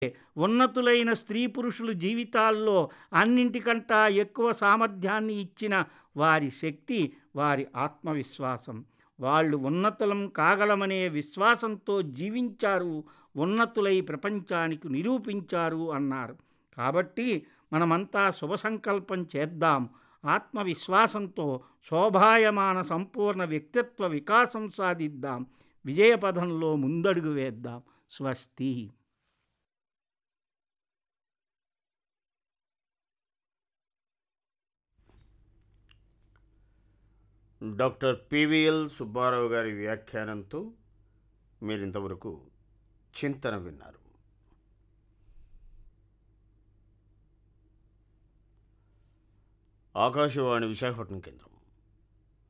ఉన్నతులైన స్త్రీ పురుషులు జీవితాల్లో అన్నింటికంటా ఎక్కువ సామర్థ్యాన్ని ఇచ్చిన వారి శక్తి వారి ఆత్మవిశ్వాసం వాళ్ళు ఉన్నతులం కాగలమనే విశ్వాసంతో జీవించారు ఉన్నతులై ప్రపంచానికి నిరూపించారు అన్నారు కాబట్టి మనమంతా శుభ సంకల్పం చేద్దాం ఆత్మవిశ్వాసంతో శోభాయమాన సంపూర్ణ వ్యక్తిత్వ వికాసం సాధిద్దాం విజయపథంలో ముందడుగు వేద్దాం స్వస్తి డాక్టర్ పివిఎల్ సుబ్బారావు గారి వ్యాఖ్యానంతో మీరింతవరకు చింతన విన్నారు ఆకాశవాణి విశాఖపట్నం కేంద్రం